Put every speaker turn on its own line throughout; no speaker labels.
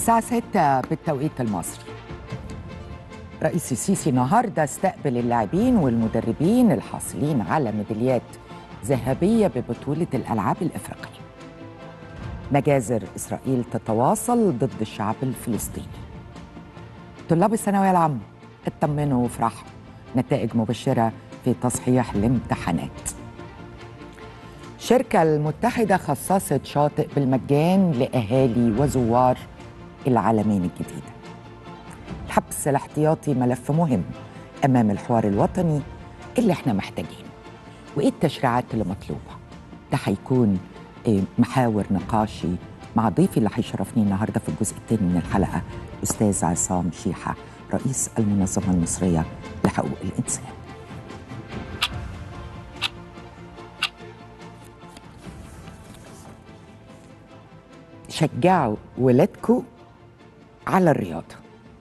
الساعة 6 بالتوقيت المصري رئيس السيسي النهارده استقبل اللاعبين والمدربين الحاصلين على ميداليات ذهبية ببطولة الألعاب الإفريقية مجازر إسرائيل تتواصل ضد الشعب الفلسطيني طلاب الثانوية العامة اطمنوا وافرحوا نتائج مبشرة في تصحيح الامتحانات الشركة المتحدة خصصت شاطئ بالمجان لأهالي وزوار العالمين الجديدة الحبس الاحتياطي ملف مهم أمام الحوار الوطني اللي احنا محتاجينه وإيه التشريعات اللي مطلوبة ده هيكون إيه، محاور نقاشي مع ضيفي اللي هيشرفني النهارده في الجزء الثاني من الحلقة أستاذ عصام شيحة رئيس المنظمة المصرية لحقوق الإنسان شجعوا ولادكم على الرياضة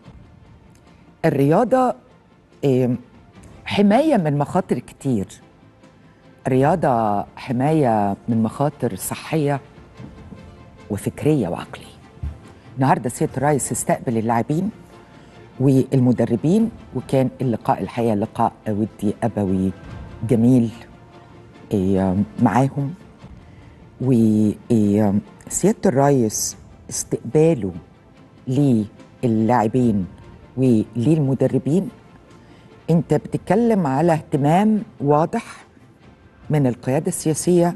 الرياضة إيه، حماية من مخاطر كتير رياضة حماية من مخاطر صحية وفكرية وعقلية النهاردة سيادة الرئيس استقبل اللاعبين والمدربين وكان اللقاء الحقيقة لقاء ودي أبوي جميل إيه، معاهم وسيادة الرئيس استقباله للاعبين وللمدربين انت بتتكلم على اهتمام واضح من القيادة السياسية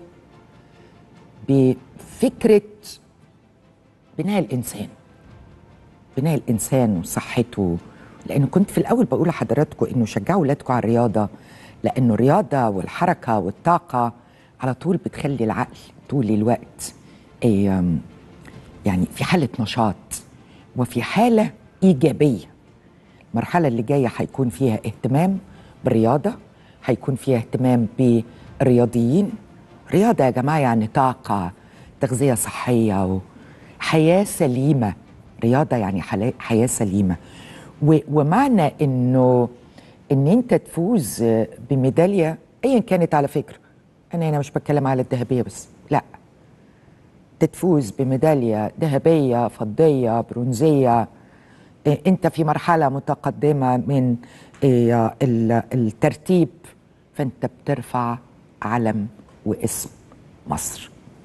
بفكرة بناء الإنسان بناء الإنسان وصحته لأنه كنت في الأول بقول لحضراتكم إنه شجعوا ولادكم على الرياضة لأنه الرياضة والحركة والطاقة على طول بتخلي العقل طول الوقت إيه، يعني في حالة نشاط وفي حالة إيجابية المرحلة اللي جاية هيكون فيها اهتمام بالرياضة هيكون فيها اهتمام بالرياضيين رياضة يا جماعة يعني طاقة تغذية صحية وحياة سليمة رياضة يعني حلا- حياة سليمة و- ومعنى انه ان انت تفوز بميدالية ايا كانت على فكرة انا هنا مش بتكلم على الذهبية بس لا تفوز بميدالية ذهبية فضية برونزية إيه، انت في مرحله متقدمه من إيه، ال- الترتيب فانت بترفع علم واسم مصر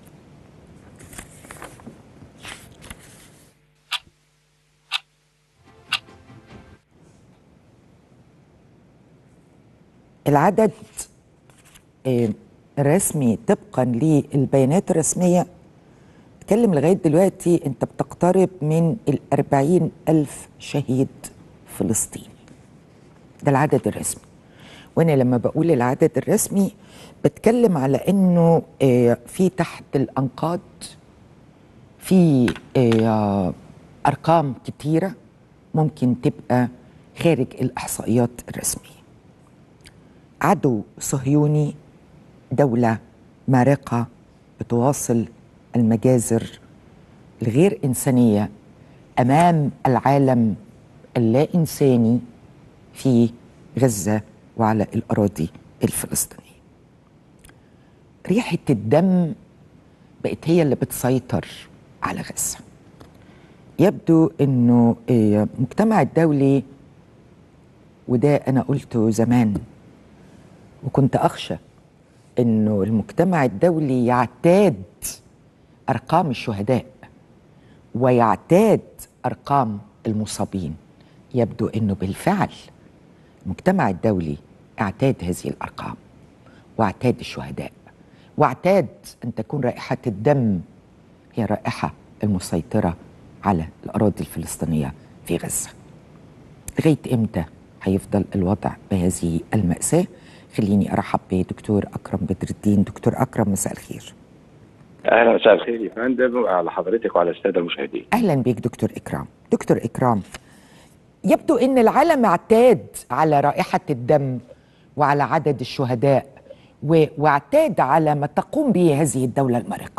العدد إيه، رسمي طبقا للبيانات الرسميه اتكلم لغاية دلوقتي انت بتقترب من الأربعين ألف شهيد فلسطيني ده العدد الرسمي وانا لما بقول العدد الرسمي بتكلم على انه آه، في تحت الانقاض في آه، ارقام كتيره ممكن تبقى خارج الاحصائيات الرسميه عدو صهيوني دولة مارقة بتواصل المجازر الغير إنسانية أمام العالم اللا إنساني في غزة وعلى الأراضي الفلسطينية ريحة الدم بقت هي اللي بتسيطر على غزة يبدو أنه آه، المجتمع الدولي وده أنا قلته زمان وكنت أخشى انه المجتمع الدولي يعتاد ارقام الشهداء ويعتاد ارقام المصابين يبدو انه بالفعل المجتمع الدولي اعتاد هذه الارقام واعتاد الشهداء واعتاد ان تكون رائحه الدم هي رائحه المسيطره على الاراضي الفلسطينيه في غزه لغايه امتى هيفضل الوضع بهذه المأساة؟ خليني ارحب بدكتور اكرم بدر الدين، دكتور اكرم مساء الخير.
اهلا مساء الخير يا فندم وعلى حضرتك وعلى الساده المشاهدين.
اهلا بيك دكتور اكرام. دكتور اكرام يبدو ان العالم اعتاد على رائحه الدم وعلى عدد الشهداء و- واعتاد على ما تقوم به هذه الدوله المارقه.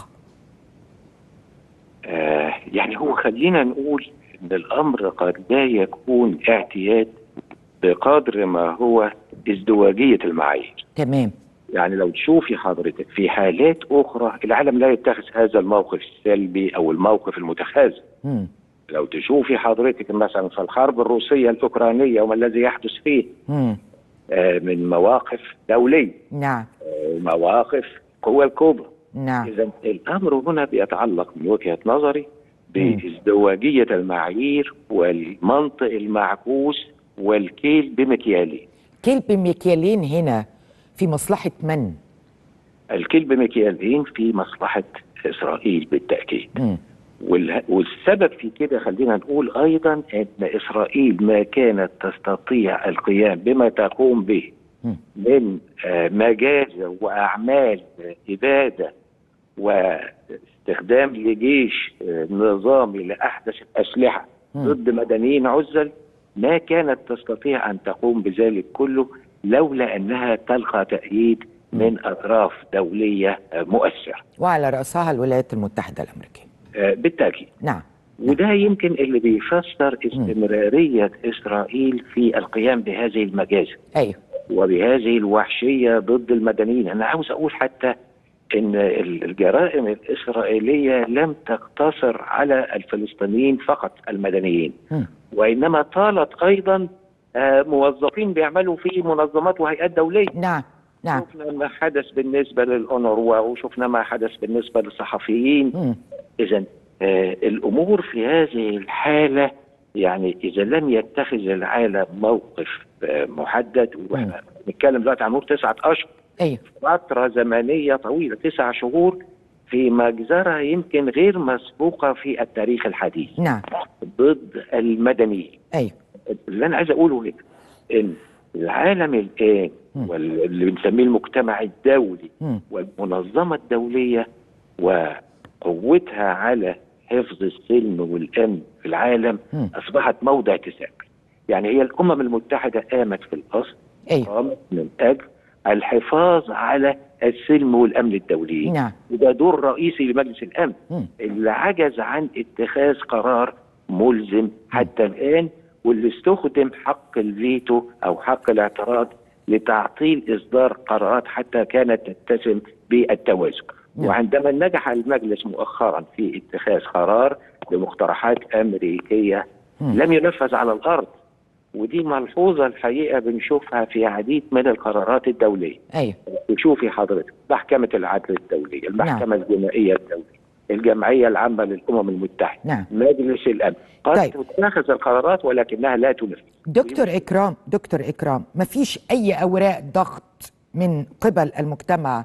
آه يعني هو خلينا نقول ان الامر قد لا يكون اعتياد بقدر ما هو ازدواجيه المعايير.
تمام
يعني لو تشوفي حضرتك في حالات اخرى العالم لا يتخذ هذا الموقف السلبي او الموقف المتخاذل.
مم.
لو تشوفي حضرتك مثلا في الحرب الروسيه الاوكرانيه وما الذي يحدث فيه
مم.
آه، من مواقف دوليه
نعم
ومواقف قوى الكبرى
نعم
اذا الامر هنا بيتعلق من وجهه نظري بازدواجيه المعايير والمنطق المعكوس والكيل بمكيالين
كيل بمكيالين هنا في مصلحة من؟
الكيل بمكيالين في مصلحه اسرائيل بالتاكيد
مم.
وال- والسبب في كده خلينا نقول ايضا ان اسرائيل ما كانت تستطيع القيام بما تقوم به
مم.
من آه، مجازر واعمال آه، اباده واستخدام لجيش آه، نظامي لاحدث الاسلحه
مم.
ضد مدنيين عزل ما كانت تستطيع ان تقوم بذلك كله لولا انها تلقى تأييد من اطراف دوليه آه، مؤثره
وعلى رأسها الولايات المتحدة الأمريكية
آه، بالتاكيد
نعم
وده يمكن اللي بيفسر استمرارية إسرائيل في القيام بهذه المجازر
أيوه
وبهذه الوحشية ضد المدنيين أنا عاوز أقول حتى أن الجرائم الإسرائيلية لم تقتصر على الفلسطينيين فقط المدنيين
مم.
وإنما طالت أيضا آه، موظفين بيعملوا في منظمات وهيئات دولية
نعم نعم
شفنا ما حدث بالنسبة للأونروا وشفنا ما حدث بالنسبة للصحفيين
مم.
إذا آه الأمور في هذه الحالة يعني إذا لم يتخذ العالم موقف آه محدد وإحنا بنتكلم دلوقتي عن نور تسعة أشهر
أيوه
فترة زمنية طويلة تسع شهور في مجزرة يمكن غير مسبوقة في التاريخ الحديث
نعم
ضد المدنيين
أيوه
اللي أنا عايز أقوله هنا إن العالم الآن
مم.
واللي بنسميه المجتمع الدولي
مم.
والمنظمة الدولية وقوتها على حفظ السلم والأمن في العالم
مم.
أصبحت موضع تساؤل يعني هي الأمم المتحدة قامت في الأصل
أيوه
قامت من أجل الحفاظ على السلم والأمن الدولي
نعم
وده دور رئيسي لمجلس الأمن
مم.
اللي عجز عن اتخاذ قرار ملزم حتى الآن واللي استخدم حق الفيتو أو حق الاعتراض لتعطيل إصدار قرارات حتى كانت تتسم بالتوازن
نعم.
وعندما نجح المجلس مؤخرا في اتخاذ قرار بمقترحات أمريكية
مم.
لم ينفذ على الأرض ودي ملحوظة الحقيقة بنشوفها في عديد من القرارات الدولية
أيوه
وشوفي حضرتك محكمة العدل الدولية المحكمة الجنائية الدولية الجمعية العامة للأمم المتحدة
نعم
مجلس الأمن قد
طيب.
تتخذ القرارات ولكنها لا تنفذ
دكتور إكرام دكتور إكرام ما فيش أي أوراق ضغط من قبل المجتمع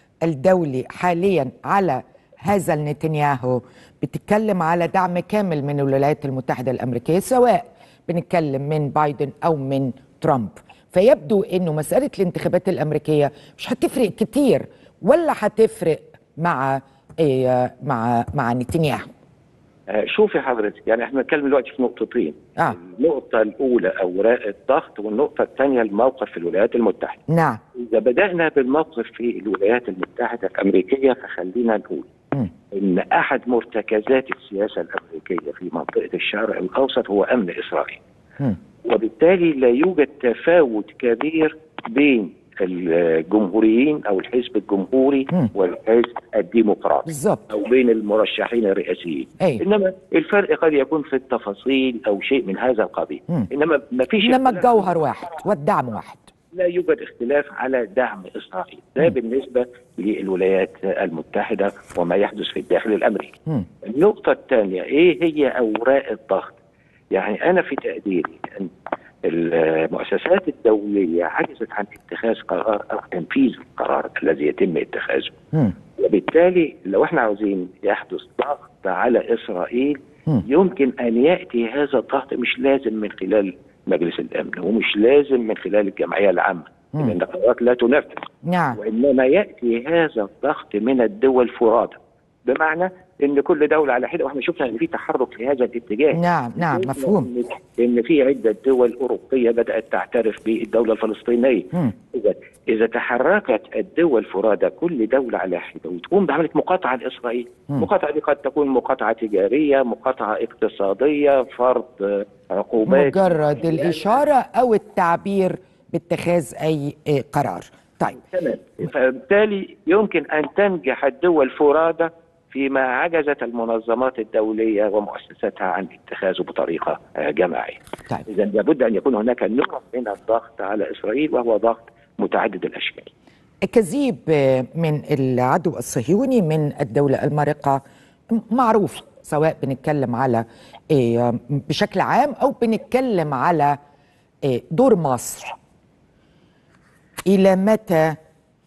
الدولي حاليا على هذا النتنياهو بتتكلم على دعم كامل من الولايات المتحدة الأمريكية سواء بنتكلم من بايدن أو من ترامب فيبدو أنه مسألة الانتخابات الأمريكية مش هتفرق كتير ولا هتفرق مع إيه مع مع نتنياهو
آه، شوفي حضرتك يعني احنا بنتكلم دلوقتي في نقطتين
آه.
النقطة الأولى أوراق الضغط والنقطة الثانية الموقف في الولايات المتحدة
نعم
إذا بدأنا بالموقف في الولايات المتحدة الأمريكية فخلينا نقول
مم.
ان احد مرتكزات السياسه الامريكيه في منطقه الشرق الاوسط هو امن اسرائيل
مم.
وبالتالي لا يوجد تفاوت كبير بين الجمهوريين او الحزب الجمهوري
مم.
والحزب الديمقراطي
بالظبط
او بين المرشحين الرئاسيين
أيوة.
انما الفرق قد يكون في التفاصيل او شيء من هذا القبيل
مم.
انما ما فيش
إنما
اختلاف-
الجوهر واحد والدعم واحد
لا يوجد اختلاف على دعم اسرائيل ده
مم.
بالنسبه للولايات المتحده وما يحدث في الداخل الامريكي
مم.
النقطة الثانية إيه هي أوراق الضغط؟ يعني أنا في تقديري أن المؤسسات الدولية عجزت عن اتخاذ قرار أو تنفيذ القرار الذي يتم اتخاذه
مم.
وبالتالي لو احنا عاوزين يحدث ضغط على إسرائيل
مم.
يمكن أن يأتي هذا الضغط مش لازم من خلال مجلس الأمن ومش لازم من خلال الجمعية العامة
مم.
لأن القرارات لا تنفذ
نعم
وانما ياتي هذا الضغط من الدول فرادى بمعنى ان كل دوله على حده واحنا شفنا ان في تحرك في هذا الاتجاه
نعم نعم
شفنا
مفهوم
إن- ان في عده دول اوروبيه بدات تعترف بالدوله الفلسطينيه
مم.
اذا اذا تحركت الدول فرادى كل دوله على حده وتقوم بعمليه مقاطعه لاسرائيل
مم.
المقاطعه دي قد تكون مقاطعه تجاريه مقاطعه اقتصاديه فرض آه، عقوبات
مجرد الإشارة أو التعبير باتخاذ أي إيه، قرار طيب
تمام فبالتالي يمكن ان تنجح الدول فرادى فيما عجزت المنظمات الدوليه ومؤسساتها عن اتخاذه بطريقه آه، جماعيه.
طيب
اذا لابد ان يكون هناك نوع من الضغط على اسرائيل وهو ضغط متعدد الاشكال.
الكذيب من العدو الصهيوني من الدولة المارقة معروف سواء بنتكلم على إيه، بشكل عام أو بنتكلم على إيه، دور مصر إلى متى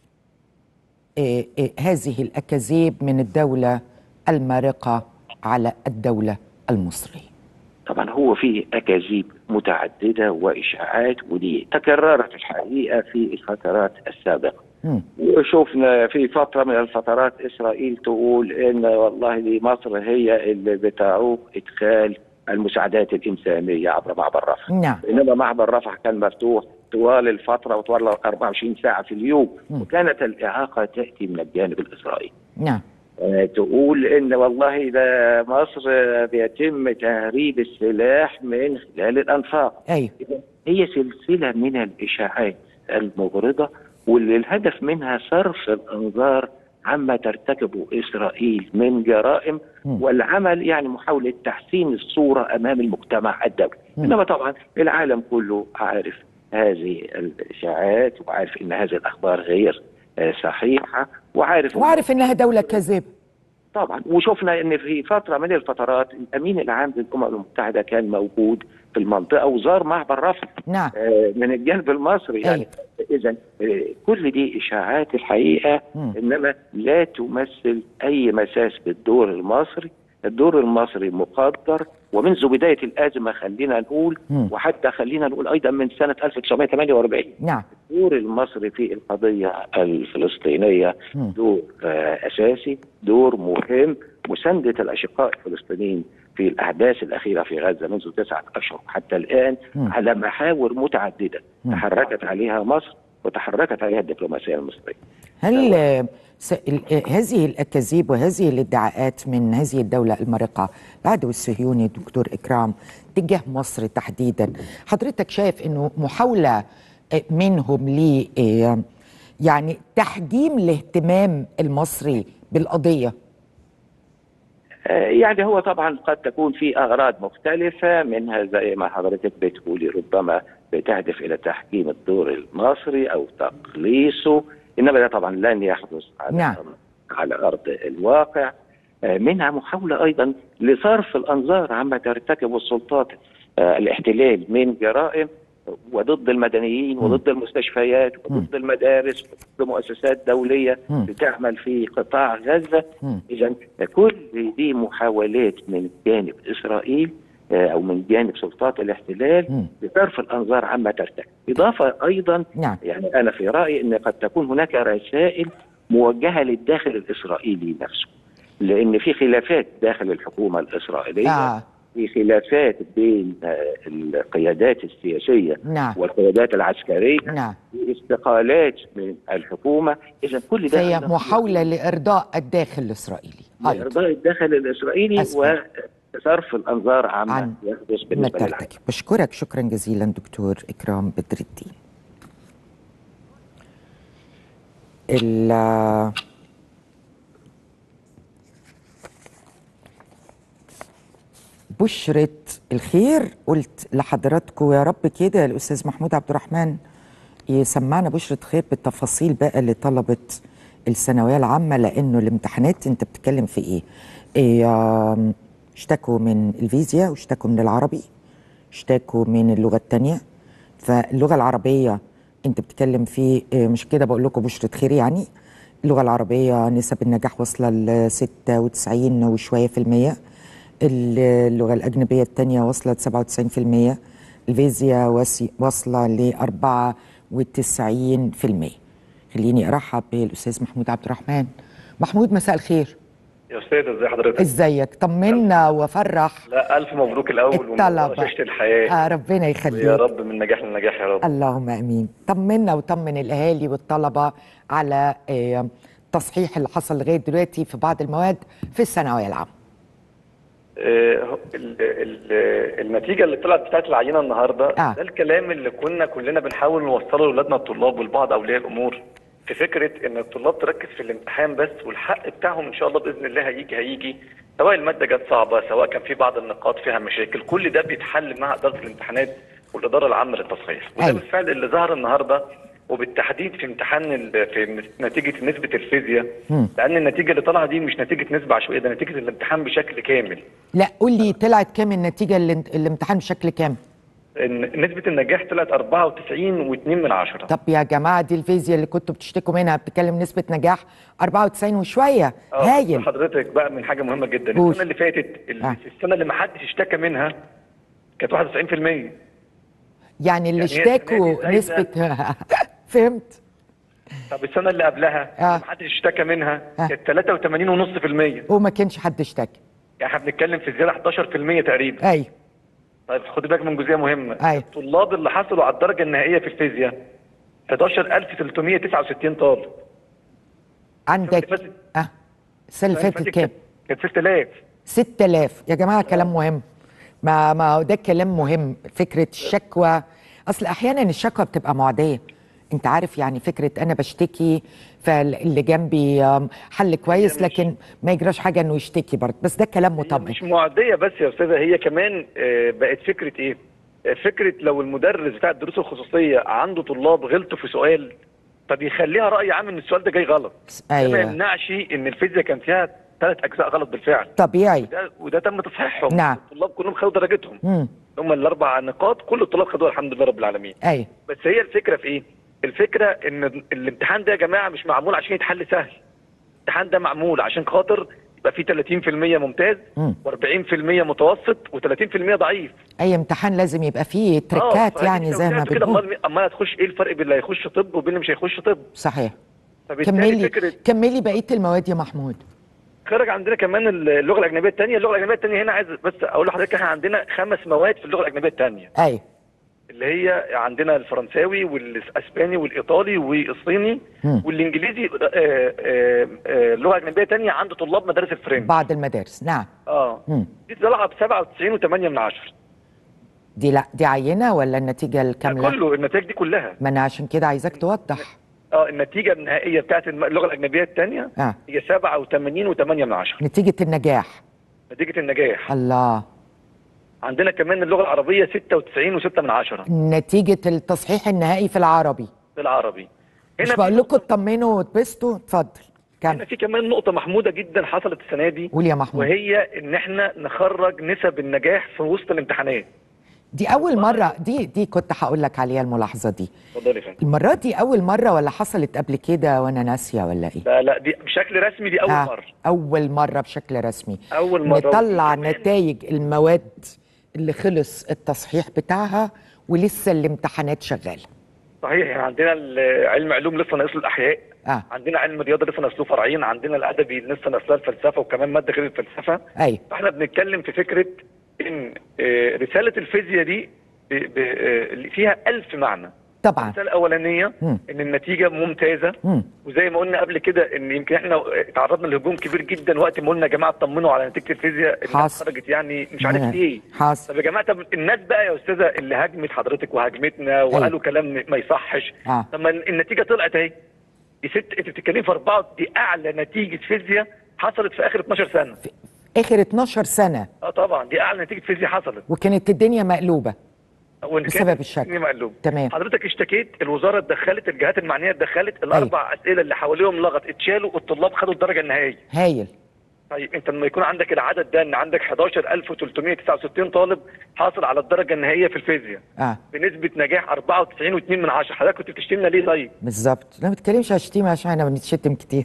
إيه، إيه، هذه الأكاذيب من الدولة المارقة على الدولة المصرية
طبعا هو في اكاذيب متعدده واشاعات ودي تكررت الحقيقه في الفترات السابقه.
مم.
وشفنا في فتره من الفترات اسرائيل تقول ان والله دي مصر هي اللي بتعوق ادخال المساعدات الانسانيه عبر معبر رفح.
نعم
انما معبر رفح كان مفتوح طوال الفتره وطوال 24 ساعه في اليوم
مم.
وكانت الاعاقه تاتي من الجانب الاسرائيلي.
نعم
آه، تقول ان والله ده مصر آه، بيتم تهريب السلاح من خلال الانفاق
أيوه
إذن هي سلسله من الاشاعات المغرضه واللي الهدف منها صرف الانظار عما ترتكبه اسرائيل من جرائم
مم.
والعمل يعني محاوله تحسين الصوره امام المجتمع الدولي
مم.
انما طبعا العالم كله عارف هذه الاشاعات وعارف ان هذه الاخبار غير آه، صحيحه وعارف
وعارف إنها دولة كاذبة
طبعا وشفنا ان في فتره من الفترات الامين العام للامم المتحده كان موجود في المنطقه وزار معبر رفح
نعم
آه، من الجانب المصري يعني اذا آه، كل دي اشاعات الحقيقه
مم.
انما لا تمثل اي مساس بالدور المصري الدور المصري مقدر ومنذ بدايه الازمه خلينا نقول
مم.
وحتى خلينا نقول ايضا من سنه 1948
نعم
الدور المصري في القضية الفلسطينية
مم.
دور آه، أساسي دور مهم مساندة الأشقاء الفلسطينيين في الأحداث الأخيرة في غزة منذ تسعة أشهر حتى الآن
مم.
على محاور متعددة
مم.
تحركت عليها مصر وتحركت عليها الدبلوماسية المصرية
هل آه، س- ال- آه، هذه الأكاذيب وهذه الادعاءات من هذه الدولة المارقة العدو الصهيوني دكتور إكرام تجاه مصر تحديدا حضرتك شايف أنه محاولة آه، منهم ل آه، يعني تحجيم الاهتمام المصري بالقضية
آه، يعني هو طبعا قد تكون في اغراض مختلفه منها زي ما حضرتك بتقولي ربما بتهدف الى تحكيم الدور المصري او تقليصه انما ده طبعا لن يحدث على
نعم.
على ارض الواقع آه، منها محاوله ايضا لصرف الانظار عما ترتكبه السلطات آه، الاحتلال من جرائم وضد المدنيين
مم.
وضد المستشفيات وضد المدارس وضد مؤسسات دوليه
مم.
بتعمل في قطاع غزه
مم.
اذا كل دي محاولات من جانب اسرائيل آه، او من جانب سلطات الاحتلال
مم.
لصرف الانظار عما ترتكب اضافه ايضا
نعم
يعني انا في رايي ان قد تكون هناك رسائل موجهه للداخل الاسرائيلي نفسه لان في خلافات داخل الحكومه الاسرائيليه
آه.
في خلافات بين آه، القيادات السياسيه
نعم
والقيادات العسكريه
نعم
في استقالات من الحكومه اذا كل ده
فهي
أيضاً
محاولة لإرضاء الداخل الإسرائيلي أيضا
لإرضاء الداخل الإسرائيلي
أسمع.
وصرف الأنظار
عن
عما يحدث
ما
بالنسبة للعالم
ترتكب بشكرك شكرا جزيلا دكتور إكرام بدر الدين ال- بشرة الخير قلت لحضراتكم يا رب كده الأستاذ محمود عبد الرحمن يسمعنا بشرة خير بالتفاصيل بقى لطلبة الثانوية العامة لأنه الامتحانات أنت بتتكلم في إيه؟ إيه آم، اشتكوا من الفيزياء واشتكوا من العربي اشتكوا من اللغة التانية فاللغة العربية أنت بتتكلم في إيه، مش كده بقول لكم بشرة خير يعني اللغة العربية نسب النجاح واصلة ل 96 وشوية في المية اللغة الأجنبية التانية وصلت 97% الفيزياء وسي- واصلة ل 94% خليني أرحب بالأستاذ محمود عبد الرحمن محمود مساء الخير
يا استاذ ازي حضرتك؟
ازيك طمنا وفرح
لا الف مبروك الاول
الطلبة.
ومنورة شاشه الحياه
آه ربنا
يا
يخليك
رب من نجاح لنجاح يا رب
اللهم امين طمنا وطمن الاهالي والطلبه على آه، التصحيح اللي حصل لغايه دلوقتي في بعض المواد في الثانويه العامه
آه، ال- ال- النتيجه اللي طلعت بتاعت العينه النهارده
آه.
ده الكلام اللي كنا كلنا بنحاول نوصله لاولادنا الطلاب ولبعض اولياء الامور في فكره ان الطلاب تركز في الامتحان بس والحق بتاعهم ان شاء الله باذن الله هيجي هيجي سواء الماده جت صعبه سواء كان في بعض النقاط فيها مشاكل كل ده بيتحل مع اداره الامتحانات والاداره العامه للتصحيح وده
أيوة.
بالفعل اللي ظهر النهارده وبالتحديد في امتحان ال- في نتيجه نسبه الفيزياء
مم.
لان النتيجه اللي طالعه دي مش نتيجه نسبه عشوائيه ده نتيجه الامتحان بشكل كامل
لا قول لي طلعت كام النتيجه اللي الامتحان بشكل كام
إن نسبه النجاح طلعت 94 و2 من عشرة
طب يا جماعه دي الفيزياء اللي كنتوا بتشتكوا منها بتتكلم نسبه نجاح 94 وشويه
آه،
هايل
حضرتك بقى من حاجه مهمه جدا
قول.
السنه اللي فاتت ال-
آه.
السنه اللي ما حدش اشتكى منها كانت 91%
يعني اللي
يعني هي
اشتكوا
السنة دي
نسبه فهمت
طب السنه اللي قبلها
آه.
اللي ما حدش اشتكى منها
آه.
كانت 83.5%
وما كانش حد اشتكى
يعني احنا بنتكلم في زياده 11% تقريبا
ايوه
طيب خدي بالك من جزئيه مهمه
أيوة.
الطلاب اللي حصلوا على الدرجه النهائيه في الفيزياء 11369 طالب
عندك
السنة اللي
اه السنه اللي فاتت كام
كانت 6000
6000 يا جماعه كلام مهم ما ما هو ده كلام مهم فكره الشكوى اصل احيانا الشكوى بتبقى معديه انت عارف يعني فكره انا بشتكي فاللي جنبي آم، حل كويس
مش-
لكن ما يجراش حاجه انه يشتكي برضه بس ده كلام
هي
مطبق
مش معديه بس يا استاذه هي كمان آه، بقت فكره ايه؟ آه، فكره لو المدرس بتاع الدروس الخصوصيه عنده طلاب غلطوا في سؤال فبيخليها راي عام ان السؤال ده جاي غلط ده ما
ايوه
يمنعش ان الفيزياء كان فيها ثلاث اجزاء غلط بالفعل
طبيعي
ده وده تم تصحيحهم
نعم.
الطلاب كلهم خدوا درجتهم
امم
هم الاربع نقاط كل الطلاب خدوها الحمد لله رب العالمين
ايوه
بس هي الفكره في ايه؟ الفكره ان الامتحان ده يا جماعه مش معمول عشان يتحل سهل. الامتحان ده معمول عشان خاطر يبقى فيه 30% ممتاز
مم.
و40% متوسط و30% ضعيف.
اي امتحان لازم يبقى فيه تريكات
فهي
يعني
لو
زي ما
طلعت كده
بنقول
امال امال هتخش ايه الفرق بين اللي هيخش طب وبين اللي مش هيخش طب؟
صحيح
فبالتالي
كملي
فكره
كملي بقيه المواد يا محمود
خرج عندنا كمان اللغه الاجنبيه الثانيه، اللغه الاجنبيه الثانيه هنا عايز بس اقول لحضرتك احنا عندنا خمس مواد في اللغه الاجنبيه الثانيه.
ايوه
اللي هي عندنا الفرنساوي والاسباني والايطالي والصيني
مم.
والانجليزي آه، آه، آه، لغه اجنبيه تانية عند طلاب مدارس الفرنش
بعض المدارس نعم
اه
مم.
دي طالعه ب 97 و8 من عشرة
دي لا دي عينه ولا النتيجه الكامله
كله النتائج دي كلها
ما انا عشان كده عايزاك توضح
اه النتيجه النهائيه بتاعت الم- اللغه الاجنبيه الثانيه
اه
هي 87 و8 من عشرة
نتيجه النجاح
نتيجه النجاح
الله
عندنا كمان اللغه العربيه 96 و6 من عشرة
نتيجه التصحيح النهائي في العربي
بالعربي
مش
في
بقول لكم
نقطة-
اطمنوا واتبسطوا اتفضل
هنا
كمل
في كمان نقطه محموده جدا حصلت السنه دي
قول يا محمود
وهي ان احنا نخرج نسب النجاح في وسط الامتحانات
دي اول مره دي دي كنت هقول لك عليها الملاحظه دي
اتفضلي يا فندم
المره دي اول مره ولا حصلت قبل كده وانا ناسيه ولا ايه
لا لا دي بشكل رسمي دي اول
آه،
مره
اول مره بشكل رسمي
اول مره
نطلع
وكمان-
نتائج المواد اللي خلص التصحيح بتاعها ولسه الامتحانات شغاله
صحيح يعني عندنا ال- علم علوم لسه ناقص له الاحياء
اه
عندنا علم رياضه لسه ناقص له فرعين عندنا الادبي لسه ناقص له الفلسفه وكمان ماده غير الفلسفه
ايوه
فاحنا بنتكلم في فكره ان آه، رساله الفيزياء دي ب- ب- آه، اللي فيها ألف معنى
طبعا
الرساله الاولانيه
مم.
ان النتيجه ممتازه
مم.
وزي ما قلنا قبل كده ان يمكن احنا تعرضنا لهجوم كبير جدا وقت ما قلنا يا جماعه اطمنوا على نتيجه الفيزياء الناس
حاصل.
خرجت يعني مش عارف
آه،
ليه
حاصل
طب يا جماعه طب الناس بقى يا استاذه اللي هاجمت حضرتك وهاجمتنا وقالوا كلام ما يصحش
اه
طب ما النتيجه طلعت اهي يا ست انت بتتكلمي في اربعه دي اعلى نتيجه فيزياء حصلت في اخر 12 سنه
اخر 12 سنه
اه طبعا دي اعلى نتيجه فيزياء حصلت
وكانت الدنيا مقلوبه
وإن
بسبب
كانت
الشك.
الدنيا مقلوب
تمام
حضرتك اشتكيت الوزاره اتدخلت الجهات المعنيه اتدخلت الاربع اسئله اللي حواليهم لغط اتشالوا الطلاب خدوا الدرجه النهائيه
هايل
طيب انت لما يكون عندك العدد ده ان عندك 11369 طالب حاصل على الدرجه النهائيه في الفيزياء
اه
بنسبه نجاح 94.2 من عشرة حضرتك كنت بتشتمنا ليه طيب؟
بالظبط لا ما تتكلمش على الشتيمه عشان احنا بنتشتم كتير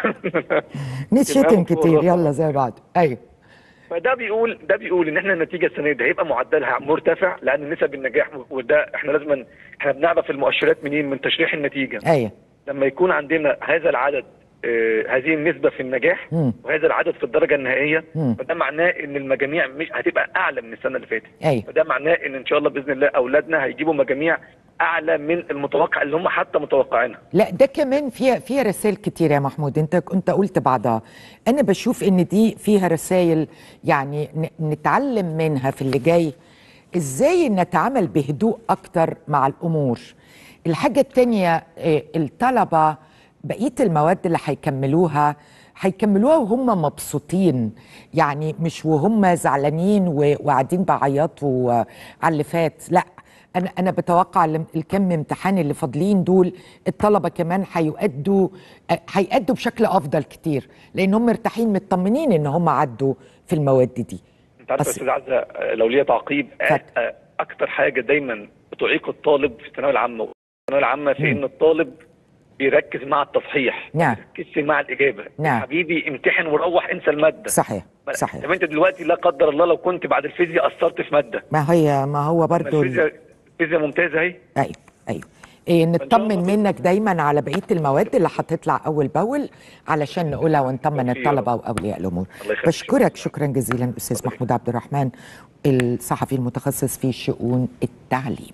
نتشتم كتير يلا زي بعض ايوه
فده بيقول ده بيقول ان احنا النتيجه السنه دي هيبقى معدلها مرتفع لان نسب النجاح وده احنا لازم احنا بنعرف المؤشرات منين من تشريح النتيجه
ايوه
لما يكون عندنا هذا العدد آه، هذه النسبه في النجاح
مم.
وهذا العدد في الدرجه النهائيه
مم.
فده معناه ان المجاميع مش هتبقى اعلى من السنه اللي فاتت
ايوه
فده معناه ان ان شاء الله باذن الله اولادنا هيجيبوا مجاميع اعلى من المتوقع اللي هم حتى متوقعينها
لا ده كمان فيها فيها رسائل كتير يا محمود انت انت قلت بعضها انا بشوف ان دي فيها رسائل يعني ن- نتعلم منها في اللي جاي ازاي نتعامل بهدوء اكتر مع الامور الحاجه التانية آه، الطلبه بقيه المواد اللي هيكملوها هيكملوها وهم مبسوطين يعني مش وهم زعلانين و- وقاعدين بيعيطوا آه، على اللي فات لا انا انا بتوقع الم- الكم امتحان اللي فاضلين دول الطلبه كمان هيؤدوا آه، هيأدوا بشكل افضل كتير لان هم مرتاحين مطمنين ان هم عدوا في المواد دي
انت عارف يا
بس-
استاذ عزه آه، لو ليا تعقيب
اتفضل.
آه، اكتر حاجه دايما بتعيق الطالب في الثانويه العامه الثانويه العامه في ان الطالب بيركز مع التصحيح
نعم.
ما بيركزش مع الاجابه
نعم.
حبيبي امتحن وروح انسى الماده
صحيح صحيح
طب انت دلوقتي لا قدر الله لو كنت بعد الفيزياء اثرت في ماده
ما هي ما هو
ما
برضو ال-
الفيزياء الفيزياء ممتازه اهي
ايوه ايوه إيه
شاء
نطمن
الله.
منك دايما على بقيه المواد اللي هتطلع اول باول علشان نقولها ونطمن
بالتوفيق يا
الطلبه واولياء الامور
الله يخليك.
بشكرك شكرا جزيلا استاذ محمود عبد الرحمن الصحفي المتخصص في شؤون التعليم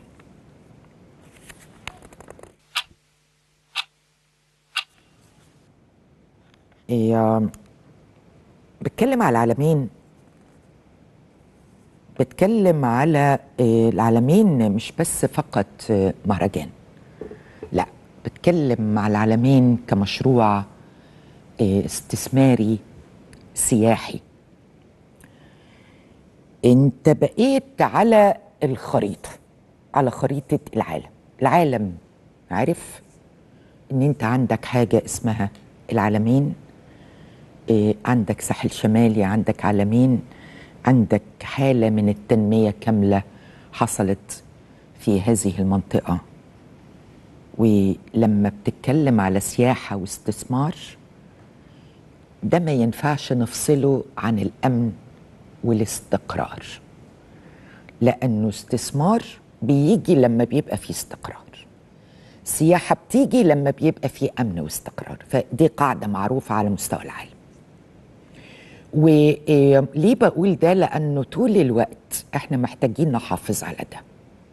إيه بتكلم على العالمين بتكلم على آه، العالمين مش بس فقط آه، مهرجان لا بتكلم على العالمين كمشروع آه، استثماري سياحي انت بقيت على الخريطة على خريطة العالم العالم عارف ان انت عندك حاجة اسمها العالمين إيه، عندك ساحل شمالي عندك عالمين عندك حالة من التنمية كاملة حصلت في هذه المنطقة ولما بتتكلم على سياحة واستثمار ده ما ينفعش نفصله عن الأمن والاستقرار لأنه استثمار بيجي لما بيبقى فيه استقرار سياحة بتيجي لما بيبقى فيه أمن واستقرار فدي قاعدة معروفة على مستوى العالم وليه بقول ده لأنه طول الوقت احنا محتاجين نحافظ على ده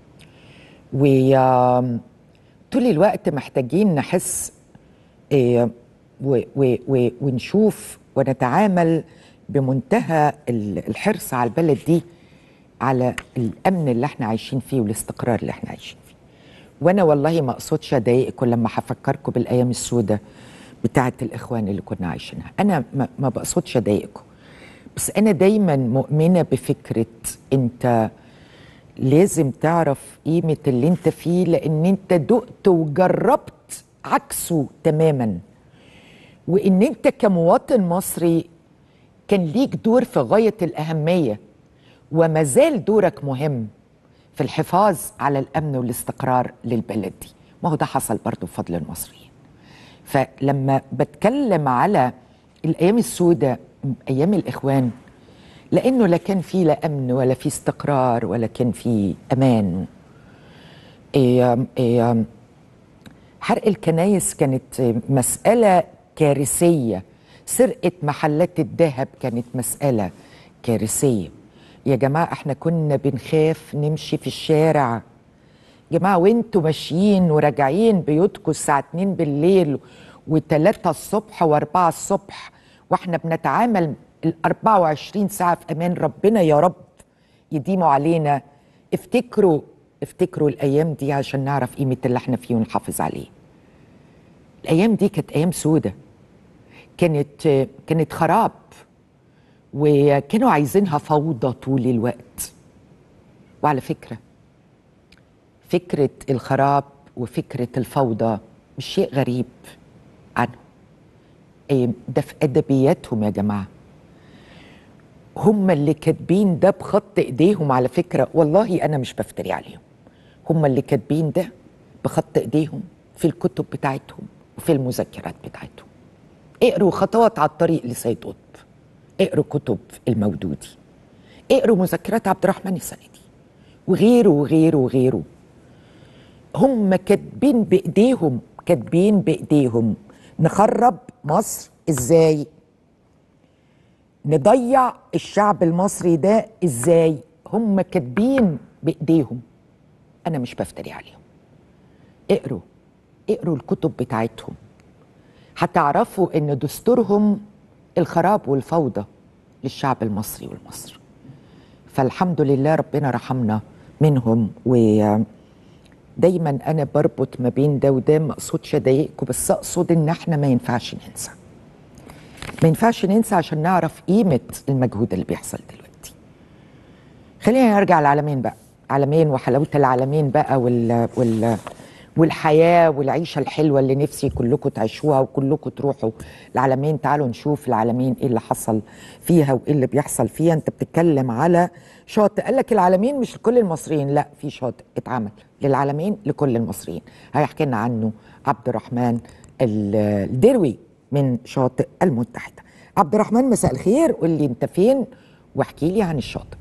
وطول الوقت محتاجين نحس إيه، و- و- و- ونشوف ونتعامل بمنتهى ال- الحرص على البلد دي على الامن اللي احنا عايشين فيه والاستقرار اللي احنا عايشين فيه وانا والله ما اقصدش اضايقكم لما هفكركم بالايام السوداء بتاعه الاخوان اللي كنا عايشينها انا ما, ما بقصدش اضايقكم بس انا دايما مؤمنه بفكره انت لازم تعرف قيمه اللي انت فيه لان انت دقت وجربت عكسه تماما وان انت كمواطن مصري كان ليك دور في غايه الاهميه وما زال دورك مهم في الحفاظ على الامن والاستقرار للبلد دي ما هو ده حصل برضه بفضل المصريين فلما بتكلم على الايام السوداء ايام الاخوان لانه لا كان في لا امن ولا في استقرار ولا كان في امان إيه إيه حرق الكنايس كانت مسألة كارثية سرقة محلات الذهب كانت مسألة كارثية يا جماعة احنا كنا بنخاف نمشي في الشارع جماعة وانتوا ماشيين وراجعين بيوتكم الساعة 2 بالليل و3 الصبح و4 الصبح واحنا بنتعامل ال 24 ساعة في أمان ربنا يا رب يديموا علينا افتكروا افتكروا الأيام دي عشان نعرف قيمة اللي احنا فيه ونحافظ عليه الأيام دي كانت أيام سودة كانت كانت خراب وكانوا عايزينها فوضى طول الوقت وعلى فكرة فكرة الخراب وفكرة الفوضى مش شيء غريب عنه إيه، ده في أدبياتهم يا جماعة هم اللي كاتبين ده بخط ايديهم على فكرة والله أنا مش بفتري عليهم هم اللي كاتبين ده بخط ايديهم في الكتب بتاعتهم وفي المذكرات بتاعتهم اقروا خطوات على الطريق لسيد قطب اقروا كتب المودودي اقروا مذكرات عبد الرحمن السندي وغيره وغيره وغيره هم كاتبين بايديهم كاتبين بايديهم نخرب مصر ازاي نضيع الشعب المصري ده ازاي هم كاتبين بايديهم انا مش بفتري عليهم اقروا اقروا الكتب بتاعتهم هتعرفوا ان دستورهم الخراب والفوضى للشعب المصري والمصري فالحمد لله ربنا رحمنا منهم و دايما انا بربط ما بين ده وده ما اقصدش اضايقكم بس اقصد ان احنا ما ينفعش ننسى ما ينفعش ننسى عشان نعرف قيمه المجهود اللي بيحصل دلوقتي خلينا نرجع العالمين بقى عالمين وحلاوه العالمين بقى وال وال والحياه والعيشه الحلوه اللي نفسي كلكم تعيشوها وكلكم تروحوا العالمين تعالوا نشوف العالمين ايه اللي حصل فيها وايه اللي بيحصل فيها انت بتتكلم على شاطئ قال لك العالمين مش لكل المصريين لا في شاطئ اتعمل للعالمين لكل المصريين هيحكي لنا عنه عبد الرحمن ال- الدروي من شاطئ المتحده عبد الرحمن مساء الخير قول لي انت فين واحكي لي عن الشاطئ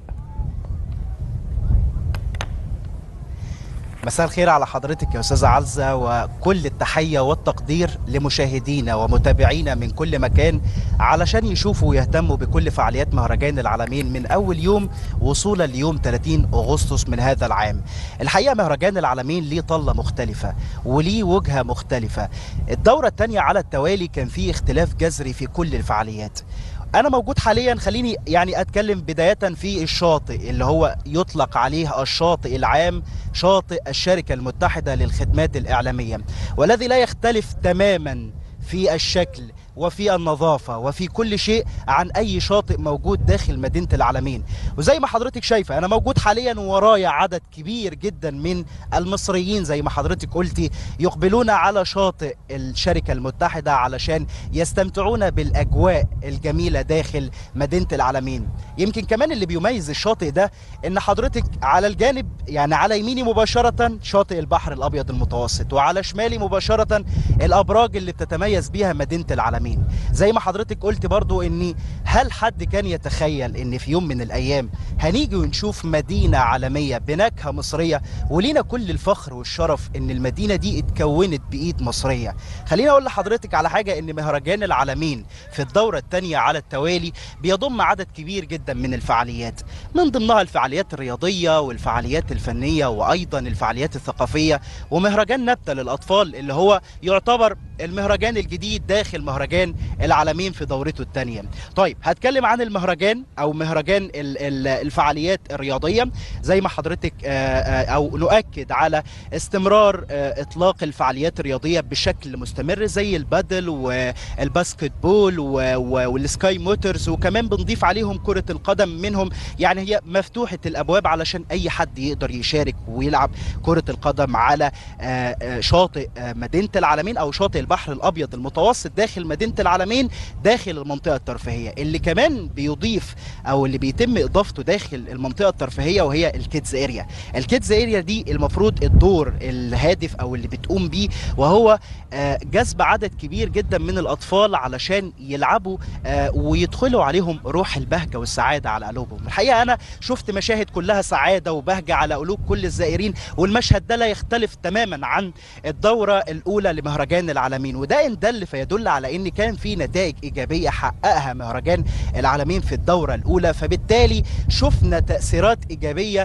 مساء الخير على حضرتك يا استاذه عزه وكل التحيه والتقدير لمشاهدينا ومتابعينا من كل مكان علشان يشوفوا ويهتموا بكل فعاليات مهرجان العالمين من اول يوم وصولا ليوم 30 اغسطس من هذا العام. الحقيقه مهرجان العالمين ليه طله مختلفه وليه وجهه مختلفه. الدوره الثانيه على التوالي كان فيه اختلاف جذري في كل الفعاليات. انا موجود حاليا خليني يعني اتكلم بدايه في الشاطئ اللي هو يطلق عليه الشاطئ العام شاطئ الشركه المتحده للخدمات الاعلاميه والذي لا يختلف تماما في الشكل وفي النظافة وفي كل شيء عن أي شاطئ موجود داخل مدينة العالمين وزي ما حضرتك شايفة أنا موجود حاليا ورايا عدد كبير جدا من المصريين زي ما حضرتك قلتي يقبلون على شاطئ الشركة المتحدة علشان يستمتعون بالأجواء الجميلة داخل مدينة العالمين يمكن كمان اللي بيميز الشاطئ ده إن حضرتك على الجانب يعني على يميني مباشرة شاطئ البحر الأبيض المتوسط وعلى شمالي مباشرة الأبراج اللي بتتميز بيها مدينة العالمين زي ما حضرتك قلت برضو إن هل حد كان يتخيل إن في يوم من الأيام هنيجي ونشوف مدينة عالمية بنكهة مصرية ولينا كل الفخر والشرف إن المدينة دي اتكونت بإيد مصرية خليني أقول لحضرتك على حاجة إن مهرجان العالمين في الدورة الثانية على التوالي بيضم عدد كبير جدا من الفعاليات من ضمنها الفعاليات الرياضية والفعاليات الفنية وأيضا الفعاليات الثقافية ومهرجان نبتة للأطفال اللي هو يعتبر المهرجان الجديد داخل مهرجان العالمين في دورته الثانية طيب هتكلم عن المهرجان أو مهرجان ال- ال- الفعاليات الرياضية زي ما حضرتك آه، آه، أو نؤكد على استمرار آه، إطلاق الفعاليات الرياضية بشكل مستمر زي البادل والباسكت بول و- و- والسكاي موتورز وكمان بنضيف عليهم كرة القدم منهم يعني هي مفتوحة الأبواب علشان أي حد يقدر يشارك ويلعب كرة القدم على آه، آه، شاطئ آه، مدينة العالمين أو شاطئ البحر الأبيض المتوسط داخل مدينة العالمين داخل المنطقة الترفيهية اللي كمان بيضيف أو اللي بيتم إضافته داخل المنطقة الترفيهية وهي الكيدز اريا الكيدز اريا دي المفروض الدور الهادف أو اللي بتقوم بيه وهو آه، جذب عدد كبير جدا من الأطفال علشان يلعبوا آه، ويدخلوا عليهم روح البهجة والسعادة على قلوبهم الحقيقة أنا شفت مشاهد كلها سعادة وبهجة على قلوب كل الزائرين والمشهد ده لا يختلف تماما عن الدورة الأولى لمهرجان العالمين وده إن دل فيدل على إن كان في نتائج إيجابية حققها مهرجان العالمين في الدورة الأولى فبالتالي شفنا تأثيرات إيجابية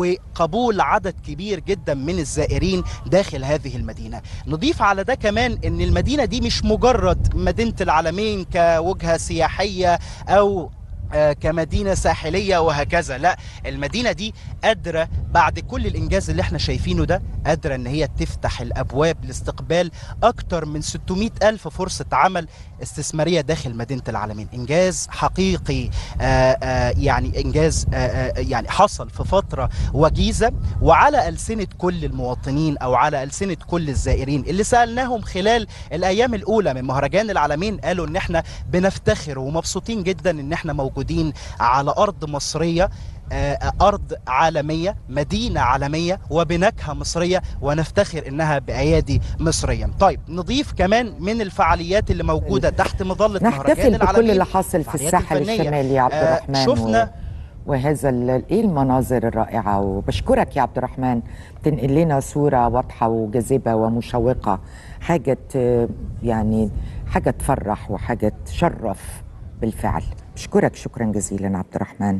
وقبول عدد كبير جدا من الزائرين داخل هذه المدينة نضيف على ده كمان إن المدينة دي مش مجرد مدينة العالمين كوجهة سياحية أو آه، كمدينة ساحلية وهكذا لا المدينة دي قادرة بعد كل الإنجاز اللي احنا شايفينه ده قادرة ان هي تفتح الأبواب لاستقبال أكتر من 600 ألف فرصة عمل استثمارية داخل مدينة العالمين إنجاز حقيقي آه، آه، يعني إنجاز آه، آه، يعني حصل في فترة وجيزة وعلى ألسنة كل المواطنين أو على ألسنة كل الزائرين اللي سألناهم خلال الأيام الأولى من مهرجان العالمين قالوا إن احنا بنفتخر ومبسوطين جدا إن احنا موجودين على أرض مصرية آه، أرض عالمية مدينة عالمية وبنكهة مصرية ونفتخر إنها بأيادي مصرية طيب نضيف كمان من الفعاليات اللي موجودة تحت مظلة مهرجان
نحتفل بكل
العالمين
اللي حاصل في
الفعاليات
الساحل
الفنية.
الشمالي يا عبد
آه،
الرحمن
شفنا
و... وهذا ال- ايه المناظر الرائعه وبشكرك يا عبد الرحمن تنقل لنا صوره واضحه وجاذبه ومشوقه حاجه ت- يعني حاجه تفرح وحاجه تشرف بالفعل بشكرك شكرا جزيلا عبد الرحمن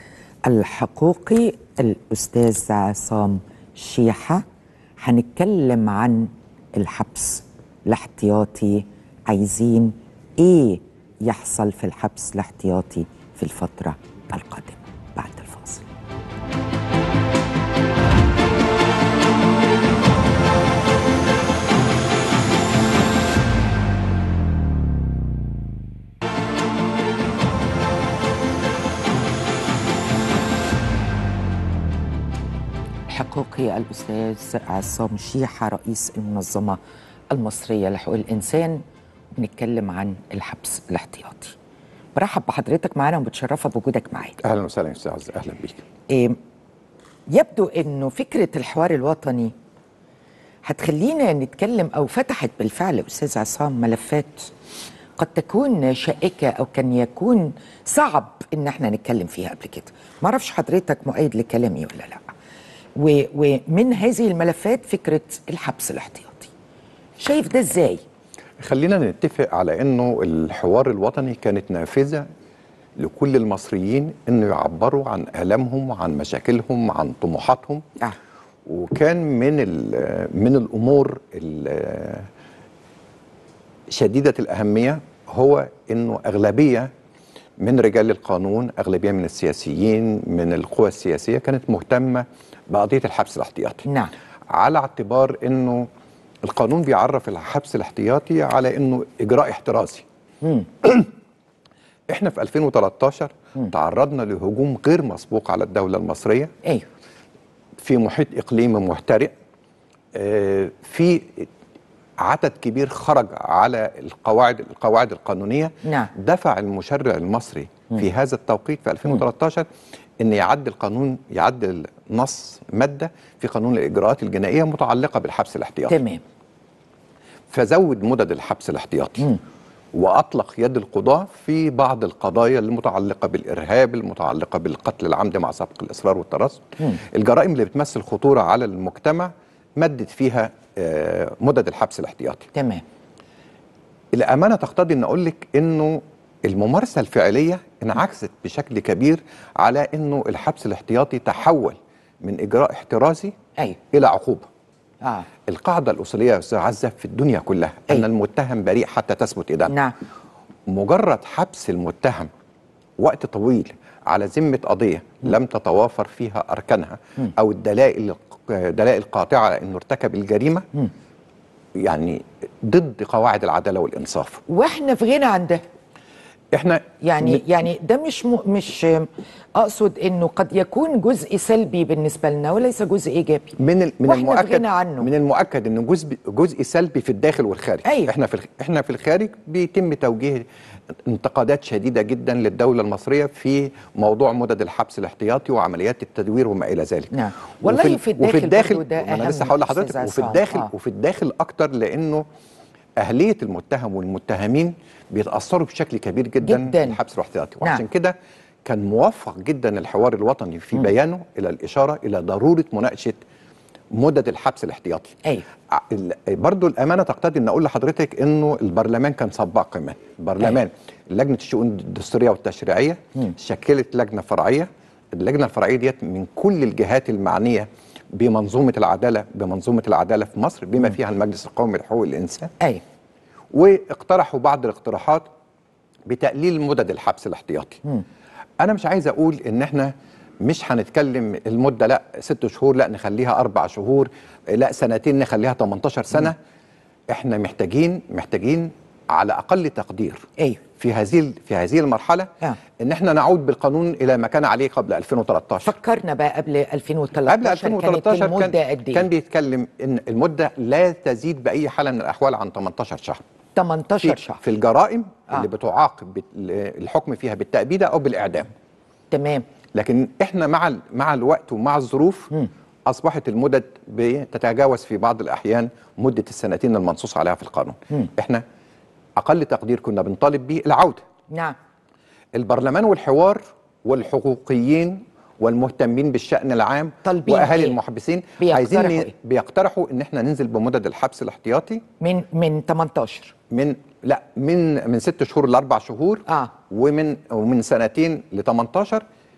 الحقوقي الاستاذ عصام شيحه هنتكلم عن الحبس الاحتياطي عايزين ايه يحصل في الحبس الاحتياطي في الفتره القادمه بعد الفاصل حقوقي الأستاذ عصام شيحة رئيس المنظمة المصرية لحقوق الإنسان بنتكلم عن الحبس الاحتياطي برحب بحضرتك معانا وبتشرفها بوجودك معايا
اهلا وسهلا يا استاذ عز اهلا بيك
إيه يبدو انه فكره الحوار الوطني هتخلينا نتكلم او فتحت بالفعل استاذ عصام ملفات قد تكون شائكه او كان يكون صعب ان احنا نتكلم فيها قبل كده ما اعرفش حضرتك مؤيد لكلامي ولا لا و ومن هذه الملفات فكره الحبس الاحتياطي شايف ده ازاي
خلينا نتفق على انه الحوار الوطني كانت نافذه لكل المصريين انه يعبروا عن الامهم وعن مشاكلهم عن طموحاتهم
آه.
وكان من ال- من الامور ال- شديده الاهميه هو انه اغلبيه من رجال القانون اغلبيه من السياسيين من القوى السياسيه كانت مهتمه بقضيه الحبس الاحتياطي
نعم
على اعتبار انه القانون بيعرف الحبس الاحتياطي على انه اجراء احترازي احنا في 2013 تعرضنا لهجوم غير مسبوق على الدوله المصريه
ايوه
في محيط اقليمي محترق آه، في عدد كبير خرج على القواعد القواعد القانونيه
نعم.
دفع المشرع المصري في هذا التوقيت في 2013 ان يعدل قانون يعدل نص ماده في قانون الاجراءات الجنائيه متعلقه بالحبس الاحتياطي
تمام
فزود مدد الحبس الاحتياطي واطلق يد القضاه في بعض القضايا المتعلقه بالارهاب المتعلقه بالقتل العمد مع سبق الاصرار والترصد الجرائم اللي بتمثل خطوره على المجتمع مدد فيها آه، مدد الحبس الاحتياطي
تمام
الامانه تقتضي ان اقول لك انه الممارسه الفعليه انعكست بشكل كبير على انه الحبس الاحتياطي تحول من اجراء احترازي
ايوه
الى عقوبه
اه
القاعده الاصوليه يا استاذ عزه في الدنيا كلها ان
أيوة.
المتهم بريء حتى تثبت ادانته
نعم
مجرد حبس المتهم وقت طويل على ذمه قضيه لم تتوافر فيها اركانها او الدلائل دلائل قاطعه على انه ارتكب الجريمه يعني ضد قواعد العداله والانصاف
واحنا في غنى عن ده
احنا
يعني
ن-
يعني ده مش م... مش اقصد انه قد يكون جزء سلبي بالنسبه لنا وليس جزء ايجابي
من ال- من
وإحنا في
المؤكد
غنى عنه.
من المؤكد انه جزء جزء سلبي في الداخل والخارج
أيوة.
احنا في الخ- احنا في الخارج بيتم توجيه انتقادات شديده جدا للدوله المصريه في موضوع مدد الحبس الاحتياطي وعمليات التدوير وما الى ذلك
نعم. والله
وفي ال-
في الداخل
وفي الداخل
برضو ده
ما انا
أهم
لسه هقول
أستاذ
لحضرتك وفي
عصام.
الداخل
آه.
وفي الداخل اكتر لانه اهليه المتهم والمتهمين بيتاثروا بشكل كبير جدا,
جداً.
بالحبس الاحتياطي
نعم.
وعشان كده كان موفق جدا الحوار الوطني في بيانه الى الاشاره الى ضروره مناقشه مدد الحبس الاحتياطي
أيوة.
ع- ال- برضو الامانه تقتضي ان اقول لحضرتك انه البرلمان كان سباق كمان البرلمان لجنه الشؤون الدستوريه والتشريعيه شكلت لجنه فرعيه اللجنه الفرعيه ديت من كل الجهات المعنيه بمنظومه العداله بمنظومه العداله في مصر بما فيها المجلس القومي لحقوق الانسان
ايوه
واقترحوا بعض الاقتراحات بتقليل مدد الحبس الاحتياطي انا مش عايز اقول ان احنا مش هنتكلم المده لا ست شهور لا نخليها اربع شهور لا سنتين نخليها 18 سنه احنا محتاجين محتاجين على اقل تقدير
ايوه
في هذه في هذه المرحله
آه.
ان احنا نعود بالقانون الى ما كان عليه قبل 2013
فكرنا بقى قبل 2013
قبل 2013
كانت المده
كان,
قد ايه
كان بيتكلم ان المده لا تزيد باي حاله من الاحوال عن 18 شهر
18
في,
شهر
في الجرائم
آه.
اللي بتعاقب بت- الحكم فيها بالتأبيدة أو بالإعدام
تمام
لكن إحنا مع ال- مع الوقت ومع الظروف أصبحت المدد بتتجاوز في بعض الأحيان مدة السنتين المنصوص عليها في القانون إحنا أقل تقدير كنا بنطالب به العودة
نعم
البرلمان والحوار والحقوقيين والمهتمين بالشأن العام
طالبين
وأهالي
إيه؟
المحبسين
بيقترحوا
عايزين ن-
إيه؟
بيقترحوا إن إحنا ننزل بمدد الحبس الاحتياطي
من من 18
من لا من من ست شهور لاربع شهور
آه.
ومن ومن سنتين ل 18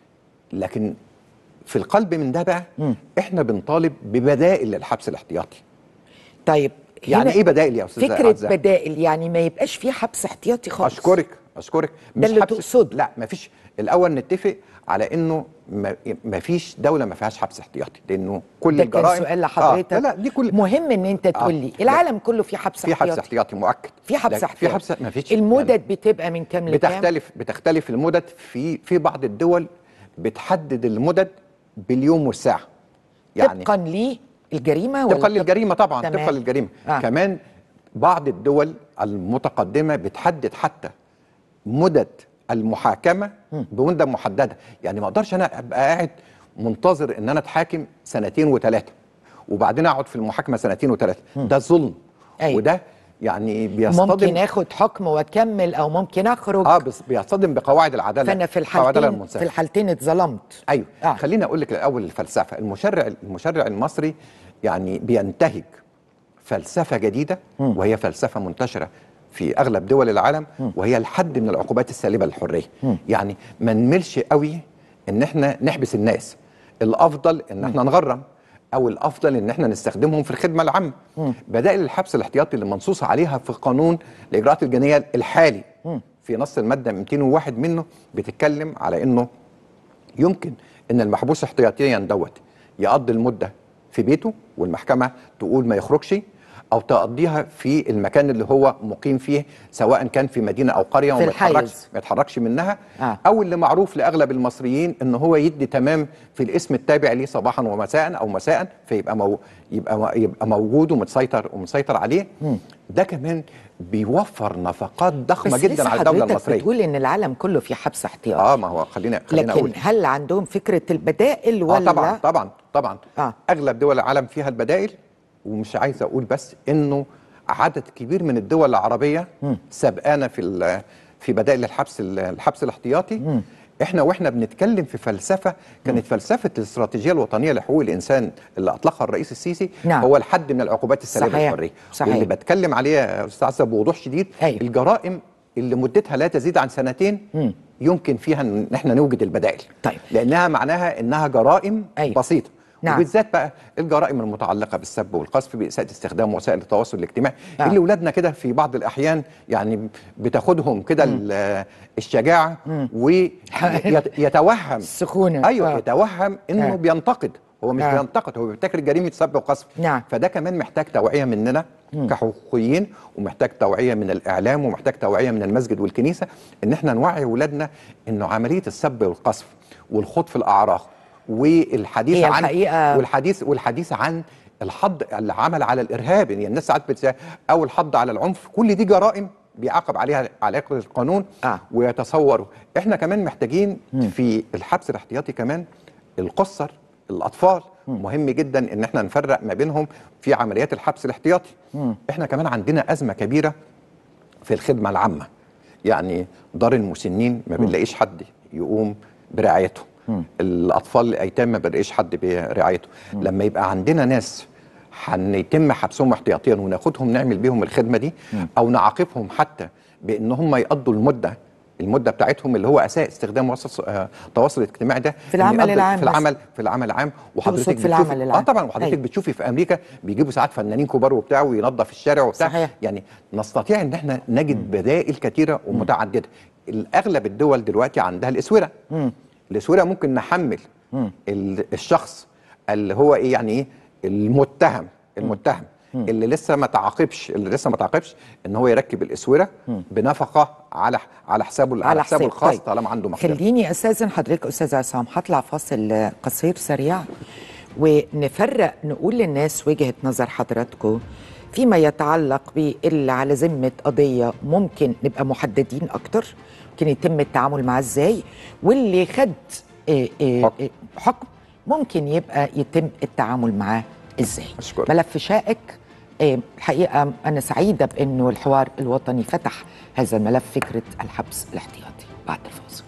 لكن في القلب من ده بقى احنا بنطالب ببدائل للحبس الاحتياطي
طيب
يعني
هنا
ايه بدائل يا استاذ
فكره
عزة؟
بدائل يعني ما يبقاش في حبس احتياطي خالص
اشكرك اشكرك
ده اللي تقصده.
لا ما فيش الاول نتفق على انه ما ما فيش دوله ما فيهاش حبس احتياطي لانه كل
ده كان
الجرائم
سؤال لحضرتك
آه لا لا دي كل
مهم ان انت تقول لي
لا.
العالم كله فيه حبس
في
احتياطي
حبس احتياطي مؤكد
في حبس
لكن
احتياطي
في حبس ما فيش
المدد بتبقى من كام لكام
بتختلف بتختلف المدد في في بعض الدول بتحدد المدد باليوم والساعه يعني
طبقا للجريمه ولا
طبقا
طب-
للجريمه طبعا
تمام.
طبقا للجريمه
آه.
آه. كمان بعض الدول المتقدمه بتحدد حتى مدد المحاكمه بمده محدده يعني ما اقدرش انا ابقى قاعد منتظر ان انا اتحاكم سنتين وثلاثه وبعدين اقعد في المحاكمه سنتين وثلاثه ده ظلم
أيوة.
وده يعني بيصطدم
ممكن اخد حكم واكمل او ممكن اخرج
اه بس بيصطدم بقواعد العداله
فانا في
قواعد العدالة
الحالتين
المنصفة.
في الحالتين اتظلمت
ايوه
آه.
آه. خليني اقول لك الاول الفلسفه المشرع المشرع المصري يعني بينتهج فلسفه جديده وهي فلسفه منتشره في اغلب دول العالم وهي الحد من العقوبات السالبه للحريه يعني ما نملش قوي ان احنا نحبس الناس الافضل ان احنا نغرم او الافضل ان احنا نستخدمهم في الخدمه العامه بدائل الحبس الاحتياطي اللي منصوص عليها في قانون الاجراءات الجنائيه الحالي في نص الماده 201 منه بتتكلم على انه يمكن ان المحبوس احتياطيا دوت يقضي المده في بيته والمحكمه تقول ما يخرجش او تقضيها في المكان اللي هو مقيم فيه سواء كان في مدينه او قريه
في
وما يتحركش
الحيز.
ما يتحركش منها
آه.
او اللي معروف لاغلب المصريين ان هو يدي تمام في الاسم التابع ليه صباحا ومساء او مساء فيبقى مو يبقى يبقى موجود ومتسيطر ومسيطر عليه ده كمان بيوفر نفقات ضخمه
بس
جدا
لسه
على الدوله
حضرتك
المصريه
بتقول ان العالم كله في حبس احتياطي
اه ما هو خلينا خلينا
لكن
اقول
هل عندهم فكره البدائل ولا
اه طبعا طبعا طبعا
آه.
آه. اغلب دول العالم فيها البدائل ومش عايز اقول بس انه عدد كبير من الدول العربيه سبقانا في ال- في بدائل الحبس ال- الحبس الاحتياطي احنا واحنا بنتكلم في فلسفه كانت فلسفه الاستراتيجيه الوطنيه لحقوق الانسان اللي اطلقها الرئيس السيسي
نعم.
هو الحد من العقوبات السالبه
صحيح.
للحريه
صحيح.
واللي بتكلم عليه يا استاذ عزه بوضوح شديد
أيوة.
الجرائم اللي مدتها لا تزيد عن سنتين يمكن فيها ان احنا نوجد البدائل
طيب.
لانها معناها انها جرائم
أيوة.
بسيطه
نعم.
وبالذات بقى الجرائم المتعلقه بالسب والقذف باساءه استخدام وسائل التواصل الاجتماعي
آه.
اللي ولادنا كده في بعض الاحيان يعني بتاخدهم كده ال- الشجاعه ويتوهم
السخونة.
ايوه
آه.
يتوهم انه
آه.
بينتقد هو مش
آه.
بينتقد هو بيفتكر جريمه سب وقذف
نعم.
فده كمان محتاج توعيه مننا كحقوقيين ومحتاج توعيه من الاعلام ومحتاج توعيه من المسجد والكنيسه ان احنا نوعي اولادنا انه عمليه السب والقذف والخوض في الاعراض والحديث
هي
عن
الحقيقة-
والحديث والحديث عن الحض العمل على الارهاب يعني الناس ساعات بتس... او الحض على العنف كل دي جرائم بيعاقب عليها على القانون
آه.
ويتصوروا احنا كمان محتاجين في الحبس الاحتياطي كمان القصر الاطفال مهم جدا ان احنا نفرق ما بينهم في عمليات الحبس الاحتياطي احنا كمان عندنا ازمه كبيره في الخدمه العامه يعني دار المسنين ما بنلاقيش حد يقوم برعايتهم الاطفال الايتام ما بنلاقيش حد برعايته لما يبقى عندنا ناس هنتم حبسهم احتياطيا وناخدهم نعمل بيهم الخدمه دي او نعاقبهم حتى بان هم يقضوا المده المده بتاعتهم اللي هو اساء استخدام وسط آه، التواصل الاجتماعي ده
في العمل
إن يقضي-
العام
في
بس.
العمل في العمل العام وحضرتك
تقصد في
بتشوفي-
العمل
اه
العام.
طبعا وحضرتك
أيوة.
بتشوفي في امريكا بيجيبوا ساعات فنانين كبار وبتاع وينظف الشارع وبتاع
صحيح.
يعني نستطيع ان احنا نجد بدائل كثيره ومتعدده الاغلب الدول دلوقتي عندها الاسوره الاسوره ممكن نحمل ال- الشخص اللي هو ايه يعني ايه المتهم المتهم اللي لسه ما تعاقبش اللي لسه ما تعاقبش ان هو يركب الاسوره بنفقه على على حسابه على حسابه
حساب.
الخاص
طيب.
طالما عنده مقدره
خليني استاذن حضرتك استاذ عصام هطلع فاصل قصير سريع ونفرق نقول للناس وجهه نظر حضراتكم فيما يتعلق باللي على ذمه قضيه ممكن نبقى محددين اكتر ممكن يتم التعامل معاه ازاي واللي خد آه، آه،
حكم.
آه، حكم ممكن يبقى يتم التعامل معاه ازاي
أشكرك.
ملف شائك آه، الحقيقه انا سعيده بانه الحوار الوطني فتح هذا الملف فكره الحبس الاحتياطي بعد الفاصل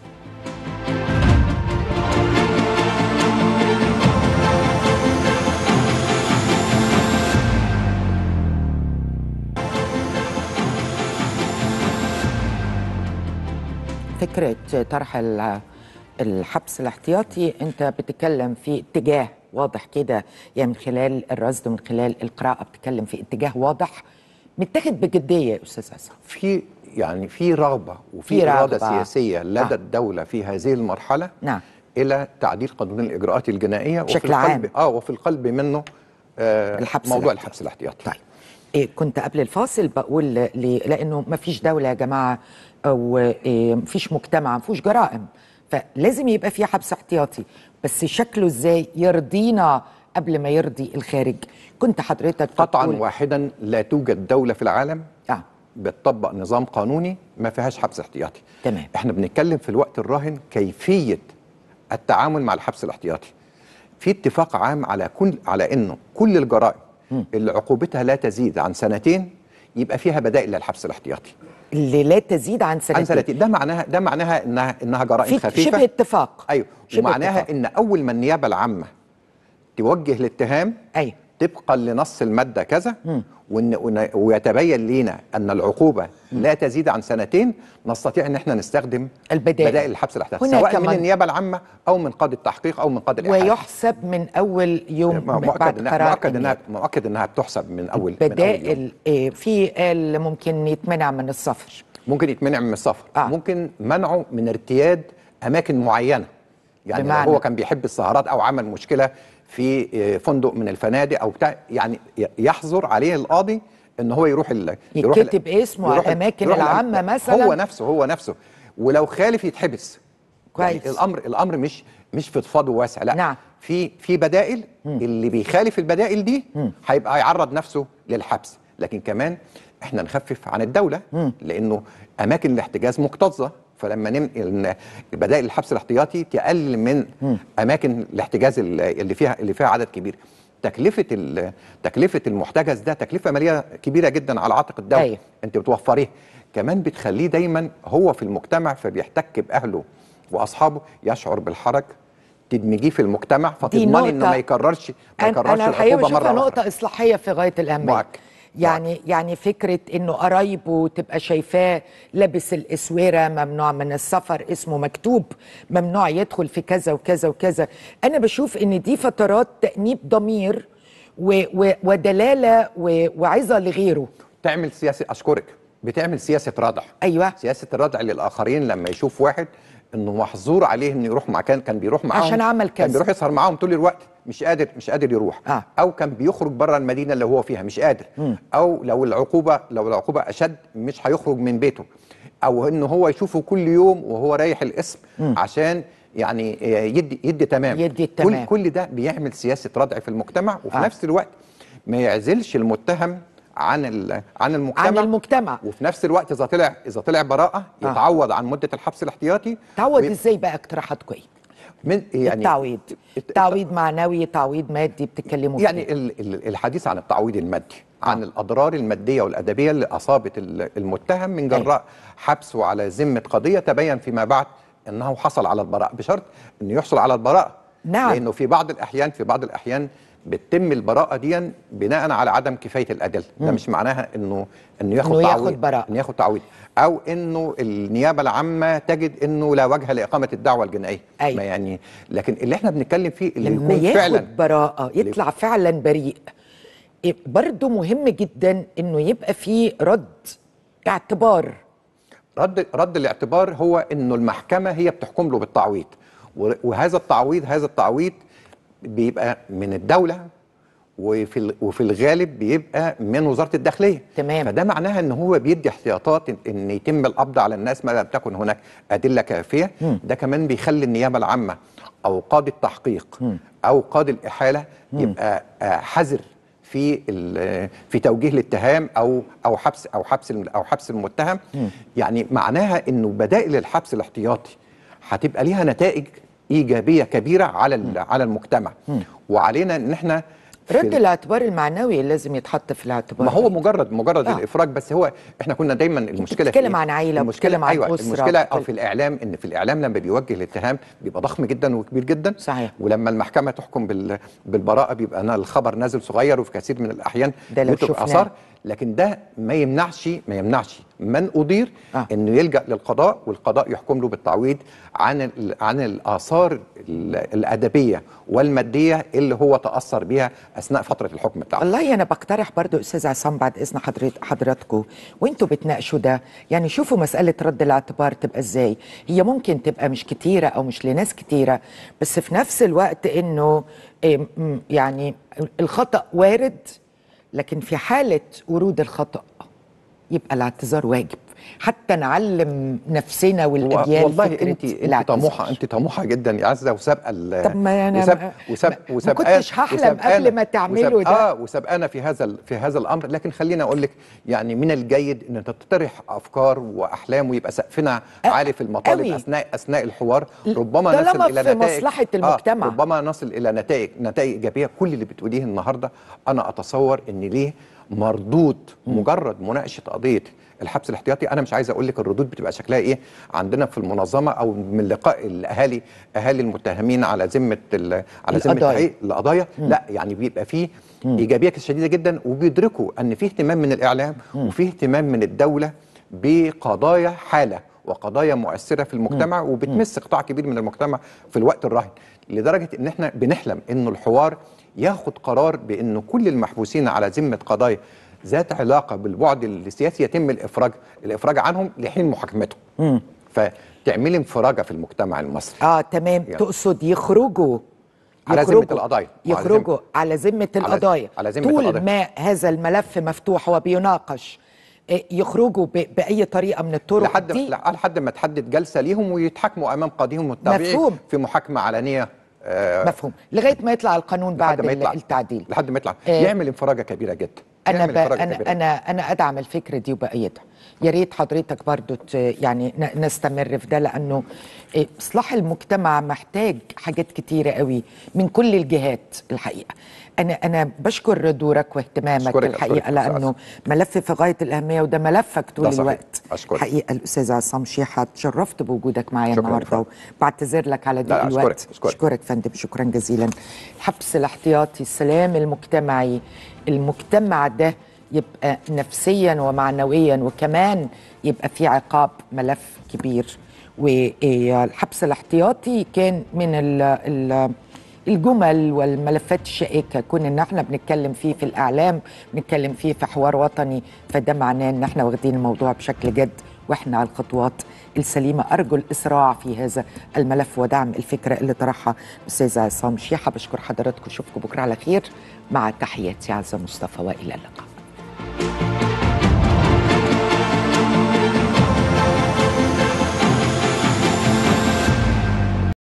فكرة طرح ال- الحبس الاحتياطي انت بتتكلم في اتجاه واضح كده يعني من خلال الرصد ومن خلال القراءة بتتكلم في اتجاه واضح متاخد بجدية يا استاذ عصام
في يعني في رغبه وفي
في
اراده
رغبة.
سياسيه لدى
آه.
الدوله في هذه المرحله
نعم.
الى تعديل قانون الاجراءات الجنائيه وفي
بشكل
القلب
عام.
اه وفي القلب منه آه
الحبس
موضوع
الاحتياطي.
الحبس الاحتياطي
طيب إيه كنت قبل الفاصل بقول ل... لانه ما فيش دوله يا جماعه او إيه ما فيش مجتمع ما فيهوش جرائم فلازم يبقى في حبس احتياطي بس شكله ازاي يرضينا قبل ما يرضي الخارج كنت حضرتك
قطعا
بتقول-
واحدا لا توجد دوله في العالم
اه
بتطبق نظام قانوني ما فيهاش حبس احتياطي
تمام.
احنا بنتكلم في الوقت الراهن كيفيه التعامل مع الحبس الاحتياطي في اتفاق عام على كل على انه كل الجرائم اللي عقوبتها لا تزيد عن سنتين يبقى فيها بدائل للحبس الاحتياطي
اللي لا تزيد عن سنتين
عن سنتين ده معناها ده معناها انها انها جرائم
في
خفيفه
شبه اتفاق
ايوه
شبه
ومعناها
اتفاق.
ان اول ما النيابه العامه توجه الاتهام
ايوه
طبقا لنص الماده كذا وإن وإن- ويتبين لينا ان العقوبه لا تزيد عن سنتين نستطيع ان احنا نستخدم
البدائل.
بدائل الحبس الاحتياطي
هنا
سواء من
كمان-
النيابه العامه او من قاضي التحقيق او من قاضي الاحاله
ويحسب من اول يوم
مؤكد
بعد
انها
قرار
مؤكد انها
النيابة.
مؤكد انها بتحسب من اول من أول يوم.
بدائل إيه في قال ممكن يتمنع من السفر
ممكن يتمنع من السفر
آه.
آه. ممكن منعه من ارتياد اماكن معينه يعني
بمعنى؟
لو هو كان بيحب السهرات او عمل مشكله في آه، فندق من الفنادق او بتاع يعني ي- يحظر عليه القاضي ان هو يروح ال يروح ال-
يتكتب اسمه على
يروح ال-
الأماكن
يروح ال-
العامة مثلاً؟
هو نفسه هو نفسه ولو خالف يتحبس
كويس.
يعني الامر الامر مش مش فضفاض وواسع لا
نعم.
في في بدائل اللي بيخالف البدائل دي هيبقى يعرض نفسه للحبس لكن كمان احنا نخفف عن الدوله لانه اماكن الاحتجاز مكتظه فلما ننقل بدائل الحبس الاحتياطي تقلل من اماكن الاحتجاز اللي اللي فيها اللي فيها عدد كبير تكلفه ال- تكلفه المحتجز ده تكلفه ماليه كبيره جدا على عاتق الدوله
أيوة.
انت بتوفريه كمان بتخليه دايما هو في المجتمع فبيحتك باهله واصحابه يشعر بالحرج تدمجيه في المجتمع فتضمني انه
نقطة-
ما يكررش ما
أنا-
يكررش
انا الحقيقه
العقوبه
بشوفها
مره
نقطه
اخرى
اصلاحيه في غايه الاهميه
معك.
يعني يعني فكره انه قرايبه تبقى شايفاه لابس الاسوره ممنوع من السفر اسمه مكتوب ممنوع يدخل في كذا وكذا وكذا انا بشوف ان دي فترات تانيب ضمير و و ودلاله و وعظه لغيره
تعمل سياسه اشكرك بتعمل سياسه ردع
ايوه
سياسه الردع للاخرين لما يشوف واحد انه محظور عليه انه يروح مكان كان بيروح معاهم
عشان عمل
كان
كذا.
بيروح يسهر معاهم طول الوقت مش قادر مش قادر يروح
آه.
او كان بيخرج بره المدينه اللي هو فيها مش قادر او لو العقوبه لو العقوبه اشد مش هيخرج من بيته او انه هو يشوفه كل يوم وهو رايح القسم عشان يعني آه، يدي يدي تمام
يدي التمام.
كل كل ده بيعمل سياسه ردع في المجتمع وفي
آه.
آه. نفس الوقت ما يعزلش المتهم عن ال- عن المجتمع
عن المجتمع
وفي نفس الوقت اذا طلع اذا طلع براءه
آه.
يتعوض عن مده الحبس الاحتياطي
تعود
وي-
ازاي بقى اقتراحاتكم ايه
من يعني
التعويض
الت-
تعويض معنوي تعويض مادي بتتكلموا
يعني
فيه.
ال- ال- الحديث عن التعويض المادي عن الاضرار الماديه والادبيه اللي اصابت ال- المتهم من جراء حبسه على ذمه قضيه تبين فيما بعد انه حصل على البراءه بشرط انه يحصل على البراءه
نعم.
لانه في بعض الاحيان في بعض الاحيان بتتم البراءه دي بناء على عدم كفايه الادله ده مش معناها انه انه ياخد
إنه ياخد
تعويض
براءة.
انه ياخد تعويض او انه النيابه العامه تجد انه لا وجه لاقامه الدعوه الجنائيه
أيوة.
ما يعني لكن اللي احنا بنتكلم فيه اللي
لما
يكون
ياخد
فعلا
براءة يطلع فعلا بريء إيه، برضه مهم جدا انه يبقى في رد اعتبار
رد رد الاعتبار هو انه المحكمه هي بتحكم له بالتعويض و- وهذا التعويض هذا التعويض بيبقى من الدوله وفي ال- وفي الغالب بيبقى من وزاره الداخليه
تمام.
فده معناها ان هو بيدي احتياطات إن- ان يتم القبض على الناس ما لم تكن هناك ادله كافيه ده كمان بيخلي النيابه العامه او قاضي التحقيق او قاضي الاحاله يبقى آه، حذر في ال- في توجيه الاتهام او او حبس او حبس الم- او حبس المتهم يعني معناها انه بدائل الحبس الاحتياطي هتبقى ليها نتائج ايجابيه كبيره على ال- على المجتمع وعلينا ان احنا في
رد
ال-
الاعتبار المعنوي لازم يتحط في الاعتبار
ما هو مجرد مجرد
آه.
آه. الافراج بس هو احنا كنا دايما المشكله في
بتتكلم
إيه؟
عن عيلة
المشكله
وبتتكلم عن
ايوه
أسرة
المشكله
وبتتكلم-
اه في الاعلام ان في الاعلام لما بيوجه الاتهام بيبقى ضخم جدا وكبير جدا
صحيح.
ولما المحكمه تحكم بال بالبراءه بيبقى أنا الخبر نازل صغير وفي كثير من الاحيان
ده لو
بيترك
شفناه.
اثار لكن ده ما يمنعش ما يمنعش من اضير
آه.
آه. انه يلجا للقضاء والقضاء يحكم له بالتعويض عن ال- عن الاثار ال- الادبيه والماديه اللي هو تاثر بها اثناء فتره الحكم بتاعه
والله انا بقترح برضو استاذ عصام بعد اذن حضرت حضراتكم وانتوا بتناقشوا ده يعني شوفوا مساله رد الاعتبار تبقى ازاي هي ممكن تبقى مش كتيره او مش لناس كتيره بس في نفس الوقت انه إيه، م- يعني الخطا وارد لكن في حاله ورود الخطا يبقى الاعتذار واجب حتى نعلم نفسنا والاجيال
والله
فكرة
انت انت
الاعتذار.
طموحه انت طموحه جدا يا عزه وسابقه ال-
طب ما أنا
وساب
ما-
وساب
ما- ما
وسابقان-
كنتش هحلم
وسابقانا-
قبل ما تعملوا
وساب-
ده.
اه وسابقانا في هذا ال- في هذا الامر لكن خليني اقول لك يعني من الجيد ان تقترح افكار واحلام ويبقى سقفنا عالي في المطالب
أوي.
اثناء اثناء الحوار ربما
طالما
نصل الى
في
نتائج
مصلحة المجتمع.
آه ربما نصل الى نتائج نتائج ايجابيه كل اللي بتقوليه النهارده انا اتصور ان ليه مردود مجرد مناقشه قضيه الحبس الاحتياطي انا مش عايز اقول لك الردود بتبقى شكلها ايه عندنا في المنظمه او من لقاء الاهالي اهالي المتهمين على ذمه ال- على ذمه
القضايا.
تحقيق القضايا لا يعني بيبقى فيه ايجابيه شديده جدا وبيدركوا ان في اهتمام من الاعلام وفي اهتمام من الدوله بقضايا حاله وقضايا مؤثره في المجتمع وبتمس قطاع كبير من المجتمع في الوقت الراهن لدرجه ان احنا بنحلم انه الحوار ياخد قرار بانه كل المحبوسين على ذمه قضايا ذات علاقه بالبعد السياسي يتم الافراج الافراج عنهم لحين محاكمتهم فتعملي انفراجه في المجتمع المصري
اه تمام
يعني.
تقصد يخرجوا
على ذمة
يخرجوا-
القضايا. وعلى
يخرجوا
ذمة-
على ذمة
على-
القضايا
على ذمة
طول
القضايا.
ما هذا الملف مفتوح وبيناقش آه، يخرجوا ب- بأي طريقة من الطرق
لحد
دي
لحد ما تحدد جلسه ليهم ويتحاكموا امام قاضيهم الطبيعي
مفهوم.
في محاكمه علنيه آه،
مفهوم لغاية ما يطلع القانون بعد
لحد ما يطلع
التعديل
لحد ما يطلع
آه.
يعمل انفراجه كبيره جدا
انا ب...
يعمل انفراجة
انا
كبيرة
انا انا ادعم الفكره دي وبأيدها يا ريت حضرتك برضو ت... يعني ن... نستمر في ده لانه إيه، اصلاح المجتمع محتاج حاجات كتيره قوي من كل الجهات الحقيقه انا انا بشكر دورك واهتمامك
أشكرك-
الحقيقه
أشكرك يا
لانه ملف في غايه الاهميه وده ملفك طول
ده صحيح.
الوقت
أشكرك.
حقيقه الاستاذ عصام شيحه تشرفت بوجودك معايا
شكراً
النهارده
فندم.
وبعتذر لك على ضيق
لا، أشكرك،
الوقت
أشكرك.
اشكرك فندم شكرا جزيلا الحبس الاحتياطي السلام المجتمعي المجتمع ده يبقى نفسيا ومعنويا وكمان يبقى في عقاب ملف كبير والحبس الاحتياطي كان من ال ال الجمل والملفات الشائكة كون ان احنا بنتكلم فيه في الاعلام بنتكلم فيه في حوار وطني فده معناه ان احنا واخدين الموضوع بشكل جد واحنا على الخطوات السليمة أرجو الإسراع في هذا الملف ودعم الفكرة اللي طرحها الأستاذ عصام شيحة بشكر حضراتكم أشوفكم بكرة على خير مع تحياتي عزة مصطفى وإلى اللقاء